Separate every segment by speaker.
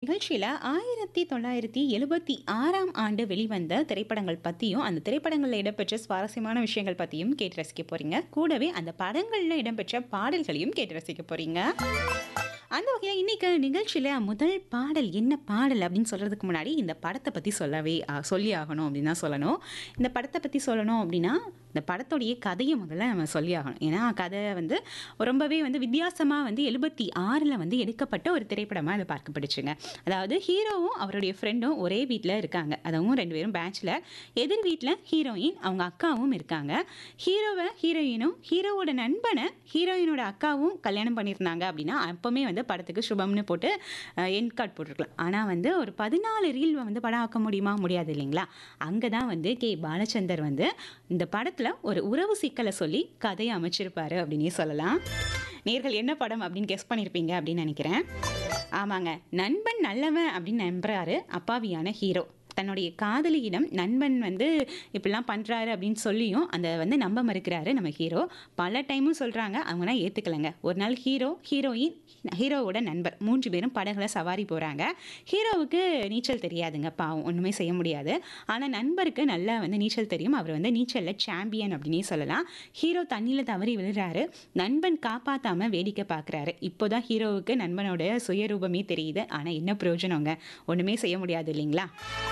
Speaker 1: நிகழ்ச்சியில் ஆயிரத்தி தொள்ளாயிரத்தி எழுபத்தி ஆறாம் ஆண்டு வெளிவந்த திரைப்படங்கள் பற்றியும் அந்த திரைப்படங்களில் இடம்பெற்ற சுவாரஸ்யமான விஷயங்கள் பற்றியும் கேட்டு ரசிக்க போகிறீங்க கூடவே அந்த படங்களில் இடம்பெற்ற பாடல்களையும் கேட்டு ரசிக்க போகிறீங்க அந்த வகையில் இன்னைக்கு நிகழ்ச்சியில் முதல் பாடல் என்ன பாடல் அப்படின்னு சொல்கிறதுக்கு முன்னாடி இந்த படத்தை பற்றி சொல்லவே ஆ, சொல்லி ஆகணும் அப்படின்னு தான் சொல்லணும் இந்த படத்தை பற்றி சொல்லணும் அப்படின்னா இந்த படத்துடைய கதையை முதல்ல நம்ம சொல்லி ஆகணும் ஏன்னா கதை வந்து ரொம்பவே வந்து வித்தியாசமாக வந்து எழுபத்தி ஆறில் வந்து எடுக்கப்பட்ட ஒரு திரைப்படமாக அதை பார்க்கப்படுச்சுங்க அதாவது ஹீரோவும் அவருடைய ஃப்ரெண்டும் ஒரே வீட்டில் இருக்காங்க அதுவும் ரெண்டு பேரும் பேட்சில் எதிர் வீட்டில் ஹீரோயின் அவங்க அக்காவும் இருக்காங்க ஹீரோவை ஹீரோயினும் ஹீரோவோட நண்பனை ஹீரோயினோட அக்காவும் கல்யாணம் பண்ணியிருந்தாங்க அப்படின்னா அப்போவுமே வந்து படத்துக்கு சுபம்னு போட்டு என் கார்டு போட்டிருக்கலாம் ஆனால் வந்து ஒரு பதினாலு ரீல் வந்து படம் ஆக்க முடியுமா முடியாது இல்லைங்களா அங்கே தான் வந்து கே பாலச்சந்தர் வந்து இந்த படத்தில் ஒரு உறவு சிக்கலை சொல்லி கதையை அமைச்சிருப்பாரு அப்படின்னே சொல்லலாம் நேர்கள் என்ன படம் அப்படின்னு கெஸ் பண்ணியிருப்பீங்க அப்படின்னு நினைக்கிறேன் ஆமாங்க நண்பன் நல்லவன் அப்படின்னு நம்புறாரு அப்பாவியான ஹீரோ தன்னுடைய காதலியிடம் நண்பன் வந்து இப்படிலாம் பண்ணுறாரு அப்படின்னு சொல்லியும் அந்த வந்து நம்ப மறுக்கிறாரு நம்ம ஹீரோ பல டைமும் சொல்கிறாங்க அவங்கன்னா ஏற்றுக்கலைங்க ஒரு நாள் ஹீரோ ஹீரோயின் ஹீரோவோட நண்பர் மூன்று பேரும் படகுல சவாரி போகிறாங்க ஹீரோவுக்கு நீச்சல் தெரியாதுங்க பாவம் ஒன்றுமே செய்ய முடியாது ஆனால் நண்பருக்கு நல்லா வந்து நீச்சல் தெரியும் அவர் வந்து நீச்சலில் சாம்பியன் அப்படின்னே சொல்லலாம் ஹீரோ தண்ணியில் தவறி விழுறாரு நண்பன் காப்பாற்றாமல் வேடிக்கை பார்க்குறாரு இப்போதான் ஹீரோவுக்கு நண்பனோட சுயரூபமே தெரியுது ஆனால் என்ன பிரயோஜனங்க ஒன்றுமே செய்ய முடியாது இல்லைங்களா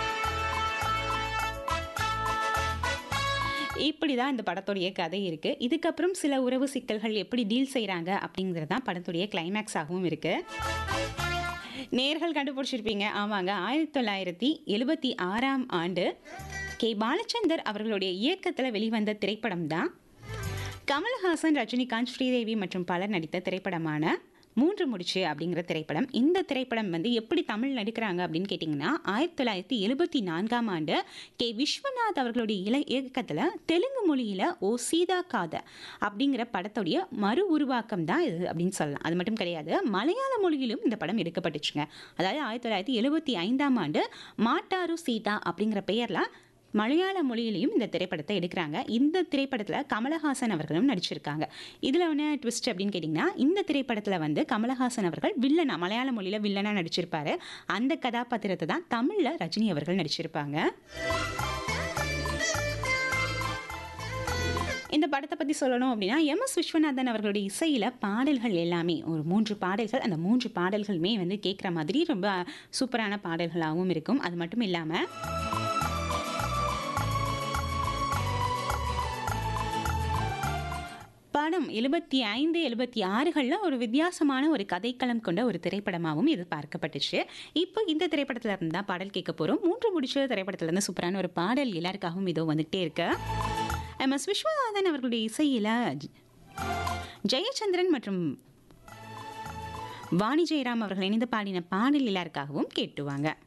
Speaker 1: இப்படி தான் இந்த படத்துடைய கதை இருக்குது இதுக்கப்புறம் சில உறவு சிக்கல்கள் எப்படி டீல் செய்கிறாங்க அப்படிங்கிறது தான் படத்துடைய கிளைமேக்ஸாகவும் இருக்குது நேர்கள் கண்டுபிடிச்சிருப்பீங்க ஆமாங்க ஆயிரத்தி தொள்ளாயிரத்தி எழுபத்தி ஆறாம் ஆண்டு கே பாலச்சந்தர் அவர்களுடைய இயக்கத்தில் வெளிவந்த திரைப்படம் தான் கமல்ஹாசன் ரஜினிகாந்த் ஸ்ரீதேவி மற்றும் பலர் நடித்த திரைப்படமான மூன்று முடிச்சு அப்படிங்கிற திரைப்படம் இந்த திரைப்படம் வந்து எப்படி தமிழ் நடிக்கிறாங்க அப்படின்னு கேட்டிங்கன்னா ஆயிரத்தி தொள்ளாயிரத்தி எழுபத்தி நான்காம் ஆண்டு கே விஸ்வநாத் அவர்களுடைய இல இயக்கத்தில் தெலுங்கு மொழியில் ஓ சீதா காத அப்படிங்கிற படத்துடைய மறு உருவாக்கம் தான் இது அப்படின்னு சொல்லலாம் அது மட்டும் கிடையாது மலையாள மொழியிலும் இந்த படம் எடுக்கப்பட்டுச்சுங்க அதாவது ஆயிரத்தி தொள்ளாயிரத்தி எழுபத்தி ஐந்தாம் ஆண்டு மாட்டாரு சீதா அப்படிங்கிற பெயரில் மலையாள மொழியிலையும் இந்த திரைப்படத்தை எடுக்கிறாங்க இந்த திரைப்படத்தில் கமலஹாசன் அவர்களும் நடிச்சிருக்காங்க இதில் என்ன ட்விஸ்ட் அப்படின்னு கேட்டிங்கன்னா இந்த திரைப்படத்தில் வந்து கமலஹாசன் அவர்கள் வில்லனா மலையாள மொழியில் வில்லனா நடிச்சிருப்பாரு அந்த கதாபாத்திரத்தை தான் தமிழில் ரஜினி அவர்கள் நடிச்சிருப்பாங்க இந்த படத்தை பற்றி சொல்லணும் அப்படின்னா எம் எஸ் விஸ்வநாதன் அவர்களுடைய இசையில் பாடல்கள் எல்லாமே ஒரு மூன்று பாடல்கள் அந்த மூன்று பாடல்களுமே வந்து கேட்குற மாதிரி ரொம்ப சூப்பரான பாடல்களாகவும் இருக்கும் அது மட்டும் இல்லாமல் படம் எழுபத்தி ஐந்து எழுபத்தி ஆறுகளில் ஒரு வித்தியாசமான ஒரு கதைக்களம் கொண்ட ஒரு திரைப்படமாகவும் இது பார்க்கப்பட்டுச்சு இப்போ இந்த திரைப்படத்தில் இருந்து தான் பாடல் கேட்க போகிறோம் மூன்று முடிச்ச திரைப்படத்துல இருந்து சூப்பரான ஒரு பாடல் எல்லாருக்காகவும் இதோ வந்துகிட்டே இருக்கு எம் எஸ் விஸ்வநாதன் அவர்களுடைய இசையில் ஜெயச்சந்திரன் மற்றும் வாணி ஜெயராம் அவர்கள் இணைந்து பாடின பாடல் எல்லாருக்காகவும் கேட்டுவாங்க